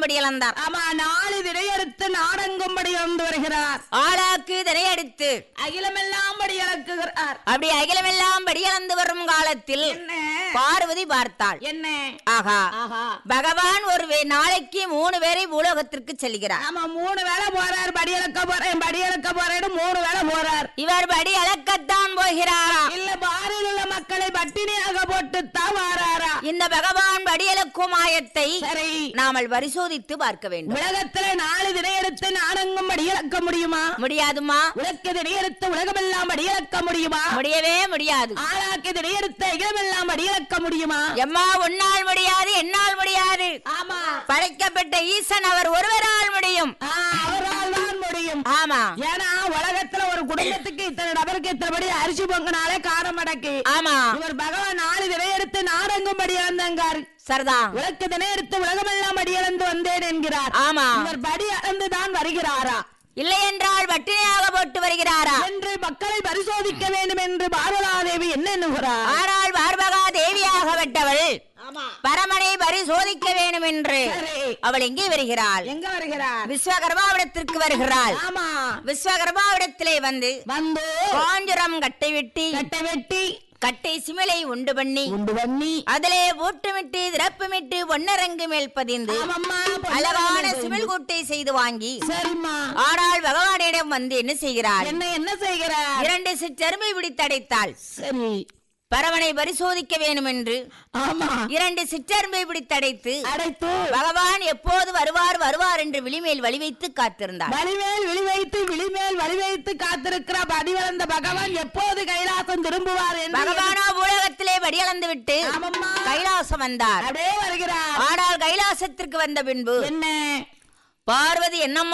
நாடங்கும்படி இழந்தார் ஆமா நாலு திரையெடுத்து நாடங்கும்படி வந்து வருகிறார் ஆளாக்கு திரையடித்து அகிலமெல்லாம் படி இழக்குகிறார் அப்படி அகிலமெல்லாம் படியளந்து வரும் காலத்தில் என்ன பார்வதி பார்த்தாள் என்ன ஆகா ஆஹா பகவான் ஒரு வே- நாளைக்கு மூணு பேரை பூலோகத்திற்கு செல்கிறார் ஆமா மூணு வேளை போறார் படி இழக்க போறேன் படி இழக்க போறேன்னு மூணு வேளை போறார் இவர் படி அளக்கத்தான் போகிறாரா இல்ல பாரில் உள்ள மக்களை பட்டினியாக போட்டுத்தான் வாராரா இந்த பகவான் படி அளக்கும் ஆயத்தை சரி நாமல் பரிசோதித்து பார்க்க வேண்டும் உலகத்துல நாலு திரையெடுத்து நாடங்கும் படி இழக்க முடியுமா முடியாதுமா உலக திரையெடுத்து உலகமெல்லாம் படி இழக்க முடியுமா முடியவே முடியாது ஆளாக்கு திரையெடுத்த இளமெல்லாம் படி இழக்க முடியுமா எம்மா உன்னால் முடியாது என்னால் முடியாது ஆமா படைக்கப்பட்ட ஈசன் அவர் ஒருவரால் முடியும் ஆ, அவரால் தான் முடியும் ஆமா ஏன்னா உலகத்துல ஒரு குடும்பத்துக்கு இத்தனை நபருக்கு இத்தனைபடி அரிசி பொங்கினாலே காரம் அடக்கு ஆமா இவர் பகவான் நாலு திரையெடுத்து நாடங்கும் படி இழந்தங்கார் சரிதான் உலக தினையெடுத்து உலகமெல்லாம் படி இழந்து வந்தேன் என்கிறார் ஆமா இவர் படி அளந்து தான் வருகிறாரா இல்லை என்றால் பட்டினியாக போட்டு வருகிறாரா என்று மக்களை பரிசோதிக்க வேண்டும் என்று பாரதாதேவி என்ன எண்ணுகிறார் ஆனால் பார்பகா தேவியாகப்பட்டவள் ஆமா பரமனை பரிசோதிக்க வேண்டும் என்று சரி அவள் எங்கே வருகிறாள் எங்க வருகிறார் விஸ்வகர்மாவிடத்திற்கு வருகிறாள் ஆமா விஸ்வகர்மாவிடத்திலே வந்து வந்து காஞ்சுரம் கட்டை வெட்டி கட்டை வெட்டி கட்டை சிமிலை உண்டு பண்ணி உண்டு பண்ணி அதிலே ஊட்டுமிட்டு திறப்புமிட்டு பொன்னரங்கு மேல் பதிந்து ஆமம்மா, அழகான பொன்னரங்கு சிமிழ் கூட்டை செய்து வாங்கி சரிம்மா ஆனால் பகவானிடம் வந்து என்ன செய்கிறார் என்ன என்ன செய்கிறார் இரண்டு சிற்றருமை பிடித்தடைத்தாள் சரி பரவனை பரிசோதிக்க வேண்டும் என்று ஆமா இரண்டு சிற்றருமை பிடித்தடைத்து அடைத்து பகவான் எப்போது வருவார் வருவார் என்று விழிமேல் வழி வைத்து காத்திருந்தார் வலிமேல் விழி வைத்து விழிமேல் வழி வைத்து காத்திருக்கிற படி வளர்ந்த பகவான் எப்போது கைலாசம் திரும்புவார் என்று பகவானோ பூலகத்திலே படியளந்து விட்டு ஆமம்மா கைலாசம் வந்தார் அப்படியே வருகிறார் ஆனால் கைலாசத்திற்கு வந்த பின்பு என்ன பார்வதி என்னம்மா